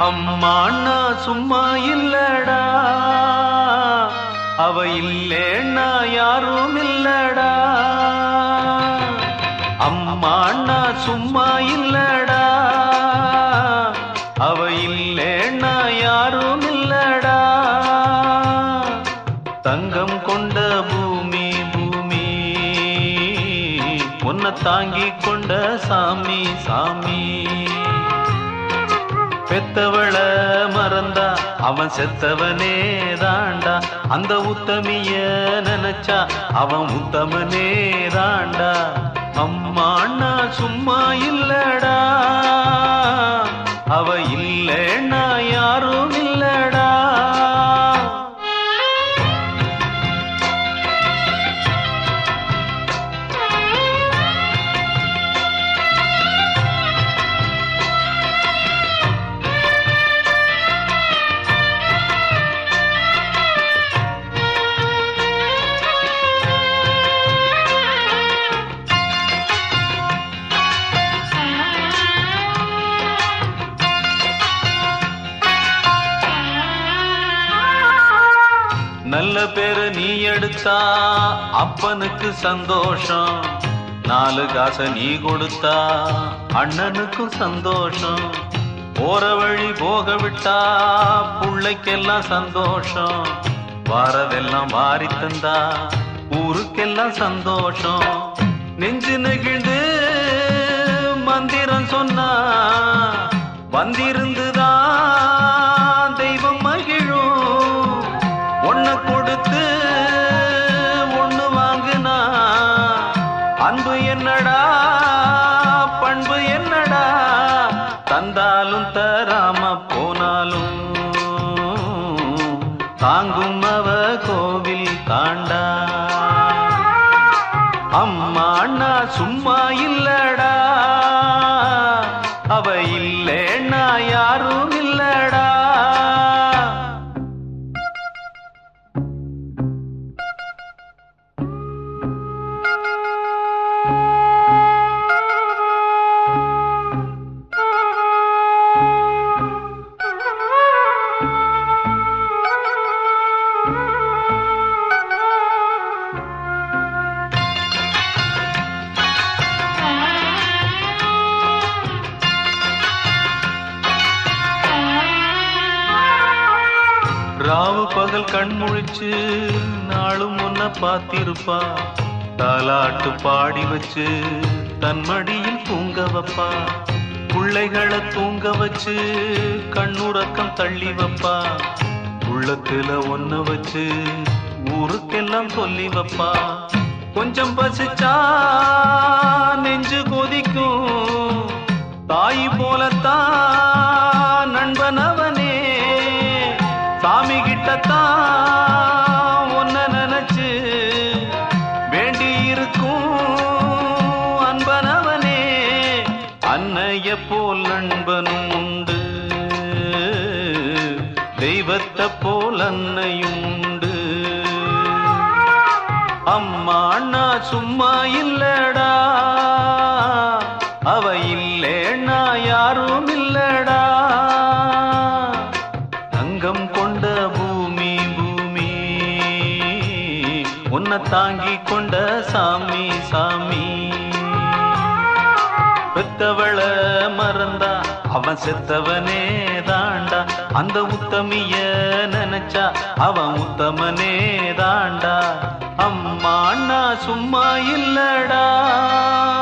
அம்மாண்ணா சும்மா இல்லடா அவ இல்லேன்னா யாரும் இல்லடா அம்மாண்ணா சும்மா இல்லடா அவ இல்லேன்னா யாரும் இல்லடா தங்கம் கொண்ட பூமி பூமி உன்னை தாங்கி கொண்ட சாமி சாமி பெத்தவள மறந்தா அவன் செத்தவனே தாண்டா அந்த உத்தமிய நினைச்சா அவன் உத்தமனே தாண்டா அம்மா அண்ணா சும்மா இல்லடா அவ இல்லைன்னா யாரும் இல்லடா நல்ல பேரு நீ எடுத்தா அப்பனுக்கு சந்தோஷம் நாலு காச நீ கொடுத்தா அண்ணனுக்கும் சந்தோஷம் போற வழி போக விட்டா புள்ளைக்கெல்லாம் சந்தோஷம் வாரதெல்லாம் வாரி தந்தா ஊருக்கெல்லாம் சந்தோஷம் நெஞ்சு நெகிழ்ந்து மந்திரம் சொன்னா வந்திருந்துதான் தெய்வம் மகிழும் ஒன்ன கொடுத்து ஒண்ணு வாங்குனா அன்பு என்னடா பண்பு என்னடா தந்தாலும் தராம போனாலும் தாங்கும் அவ கோவில் தாண்டா அம்மா அண்ணா சும்மா இல்லடா அவ இல்லேன்னா யாரும் இல்லடா ராவு பகல் கண் முழிச்சு நாளும் முன்ன பார்த்திருப்பா தாலாட்டு பாடி வச்சு தன் மடியில் தூங்க வைப்பா பிள்ளைகளை தூங்க வச்சு கண்ணுறக்கம் தள்ளி வைப்பா உள்ளத்துல ஒன்ன வச்சு ஊருக்கெல்லாம் சொல்லி வைப்பா கொஞ்சம் பசிச்சா நெஞ்சு கொதிக்கும் தாய் போலத்தான் நண்பன் அவனே சாமி கிட்டத்தான் ஒன்ன நினைச்சு வேண்டி இருக்கும் அன்பனவனே அன்னைய போல் நண்பனும் உண்டு தெய்வத்தை போல் அன்னையும் உண்டு அம்மா அண்ணா சும்மா இல்லடா அவ இல்லேன்னா யாரும் இல்லடா தங்கம் கொண்ட பூமி பூமி உன்னை தாங்கி கொண்ட சாமி சாமி பெத்தவள மறந்தா அவன் செத்தவனே தாண்டா அந்த உத்தமிய நினைச்சா அவன் உத்தமனே தாண்டா அம்மா அண்ணா சும்மா இல்லடா